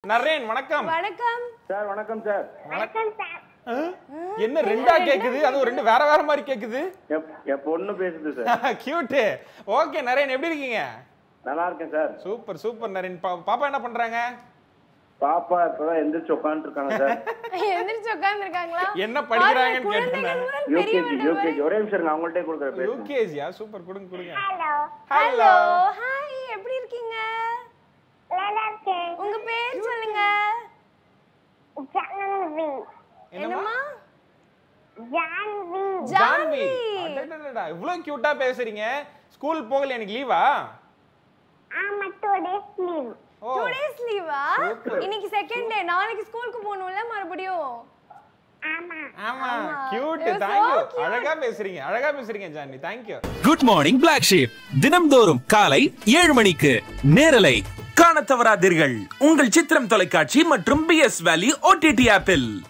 நரேன் வணக்கம் வணக்கம் சார் வணக்கம் சார் ஆ? என்ன ரெண்டா கேக்குது அதுவும் ரெண்டு வேற வேற மாதிரி கேக்குது என் என் பொண்ணு பேசுது சார் கியூட் ஓகே நரேன் எப்படி இருக்கீங்க நல்லா இருக்கேன் சார் சூப்பர் சூப்பர் நரேன் பா- பாப்பா என்ன பண்றாங்க பாப்பா இப்பதான் எந்திரிச்சு உட்காந்துட்டு இருக்காங்க சார் எந்திரிச்சு உட்கார்ந்துருக்காங்களா என்ன படிக்கிறாங்கன்னு பாருங்க, கேட்டேன் குழந்தைகள் முதல் யூகேஜி பெரியவர்கள் யூகேஜி ஒரே நிமிஷம் இருங்க அவங்கள்ட்டே கொடுக்குற பேசுங்க யூகேஜியா சூப்பர் கொடுங்க கொடுங்க ஹலோ ஹாய் எப்படி இருக்கீங்க உங்க பேர் சொல்லுங்க என்னம்மா ஜான்வி ஜான்வி அடடடடா, இவ்வளவு கியூட்டா பேசுறீங்க ஸ்கூல் போகல எனக்கு லீவா ஓ டூ டேஸ் லீவா இன்னைக்கு செகண்ட் டே நாளைக்கு ஸ்கூலுக்கு போகணும்ல மறுபடியும் ஆமா cute You're so thank you cute. அழகா பேசுறீங்க அழகா பேசுறீங்க Jahnvi thank you good morning black sheep தினம்தோறும் காலை ஏழு மணிக்கு நேரலை காணத் தவறாதீர்கள் உங்கள் சித்திரம் தொலைக்காட்சி மற்றும் பி எஸ் வேலி ஓடிடி ஆப்பில்